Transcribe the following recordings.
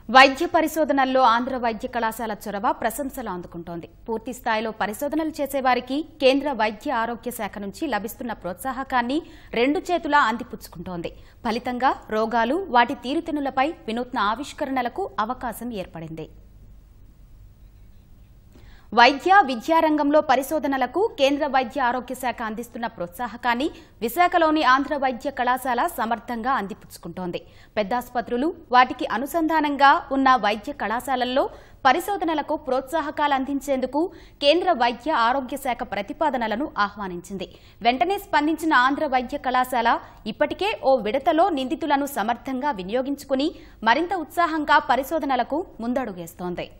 వైద్య పరిశోధనల్లో ఆంధ్ర వైద్య కళాశాల చొరవ ప్రశంసలు అందుకుంటోంది పూర్తి స్థాయిలో పరిశోధనలు చేసేవారికి కేంద్ర వైద్య ఆరోగ్య శాఖ నుంచి లభిస్తున్న ప్రోత్సాహకాన్ని రెండు చేతులా అందిపుచ్చుకుంటోంది ఫలితంగా రోగాలు వాటి తీరుతెన్నులపై వినూత్న ఆవిష్కరణలకు అవకాశం ఏర్పడింది వైద్య విద్యారంగంలో పరిశోధనలకు కేంద్ర వైద్య ఆరోగ్య శాఖ అందిస్తున్న ప్రోత్సాహకాన్ని విశాఖలోని ఆంధ్ర వైద్య కళాశాల సమర్థంగా అందిపుచ్చుకుంటోంది పెద్దాసుపత్రులు వాటికి అనుసంధానంగా ఉన్న వైద్య కళాశాలల్లో పరిశోధనలకు ప్రోత్సాహకాలు అందించేందుకు కేంద్ర వైద్య ఆరోగ్య శాఖ ప్రతిపాదనలను ఆహ్వానించింది వెంటనే స్పందించిన ఆంధ్ర వైద్య కళాశాల ఇప్పటికే ఓ విడతలో నిందితులను సమర్థంగా వినియోగించుకుని మరింత ఉత్సాహంగా పరిశోధనలకు ముందడుగేస్తోంది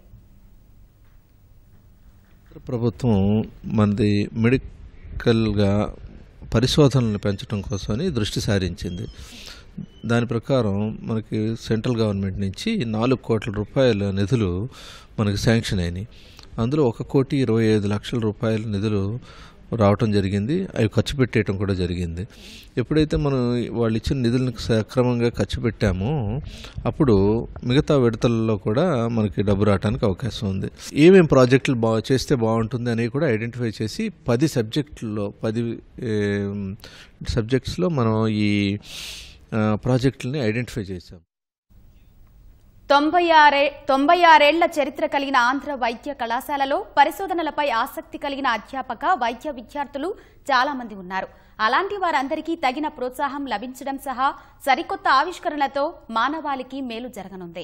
ప్రభుత్వం మనది మెడికల్గా పరిశోధనలు పెంచడం కోసమని దృష్టి సారించింది దాని ప్రకారం మనకి సెంట్రల్ గవర్నమెంట్ నుంచి నాలుగు కోట్ల రూపాయల నిధులు మనకి శాంక్షన్ అయినాయి అందులో ఒక కోటి ఇరవై ఐదు లక్షల రూపాయల నిధులు రావటం జరిగింది అవి ఖర్చు పెట్టేయటం కూడా జరిగింది ఎప్పుడైతే మనం వాళ్ళు ఇచ్చిన నిధులను సక్రమంగా ఖర్చు పెట్టామో అప్పుడు మిగతా విడతలలో కూడా మనకి డబ్బు రావడానికి అవకాశం ఉంది ఏమేం ప్రాజెక్టులు బా చేస్తే బాగుంటుంది అనేవి కూడా ఐడెంటిఫై చేసి పది సబ్జెక్టుల్లో పది సబ్జెక్ట్స్లో మనం ఈ ఆ, ప్రాజెక్టులని ఐడెంటిఫై చేసాం తొంభై ఆరే తొంభై ఆరేళ్ల చరిత్ర కలిగిన ఆంధ్ర వైద్య కళాశాలలో పరిశోధనలపై ఆసక్తి కలిగిన అధ్యాపక వైద్య విద్యార్థులు చాలా మంది ఉన్నారు అలాంటి వారందరికీ తగిన ప్రోత్సాహం లభించడం సహా సరికొత్త ఆవిష్కరణలతో మానవాళికి మేలు జరగనుంది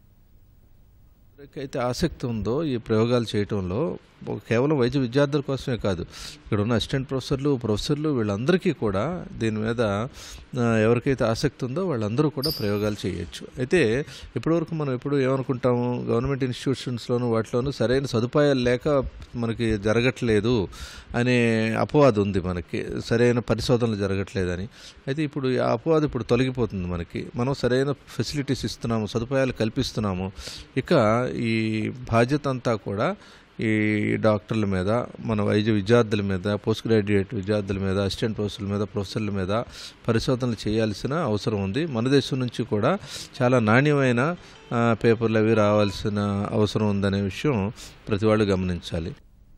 ఎవరికైతే ఆసక్తి ఉందో ఈ ప్రయోగాలు చేయటంలో ఒక కేవలం వైద్య విద్యార్థుల కోసమే కాదు ఇక్కడ ఉన్న అసిస్టెంట్ ప్రొఫెసర్లు ప్రొఫెసర్లు వీళ్ళందరికీ కూడా దీని మీద ఆ, ఎవరికైతే ఆసక్తి ఉందో వాళ్ళందరూ కూడా ప్రయోగాలు చేయొచ్చు అయితే ఇప్పటివరకు మనం ఎప్పుడు ఏమనుకుంటాము గవర్నమెంట్ ఇన్స్టిట్యూషన్స్లోను వాటిలోనూ సరైన సదుపాయాలు లేక మనకి జరగట్లేదు అనే అపవాదం ఉంది మనకి సరైన పరిశోధనలు జరగట్లేదని అయితే ఇప్పుడు ఆ అపవాదం ఇప్పుడు తొలగిపోతుంది మనకి మనం సరైన ఫెసిలిటీస్ ఇస్తున్నాము సదుపాయాలు కల్పిస్తున్నాము ఇక ఈ బాధ్యత అంతా కూడా ఈ డాక్టర్ల మీద మన వైద్య విద్యార్థుల మీద పోస్ట్ గ్రాడ్యుయేట్ విద్యార్థుల మీద అసిస్టెంట్ ప్రొఫెసర్ల మీద ప్రొఫెసర్ల మీద పరిశోధనలు చేయాల్సిన అవసరం ఉంది మన దేశం నుంచి కూడా చాలా నాణ్యమైన ఆ, పేపర్లు అవి రావాల్సిన అవసరం ఉందనే విషయం ప్రతి వాళ్ళు గమనించాలి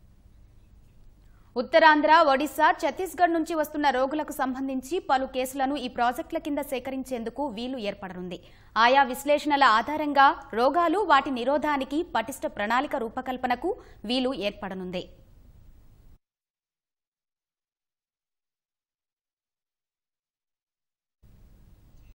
ఉత్తరాంధ్ర ఒడిశా ఛత్తీస్గఢ్ నుంచి వస్తున్న రోగులకు సంబంధించి పలు కేసులను ఈ ప్రాజెక్టుల కింద సేకరించేందుకు వీలు ఏర్పడనుంది ఆయా విశ్లేషణల ఆధారంగా రోగాలు వాటి నిరోధానికి పటిష్ట ప్రణాళిక రూపకల్పనకు వీలు ఏర్పడనుంది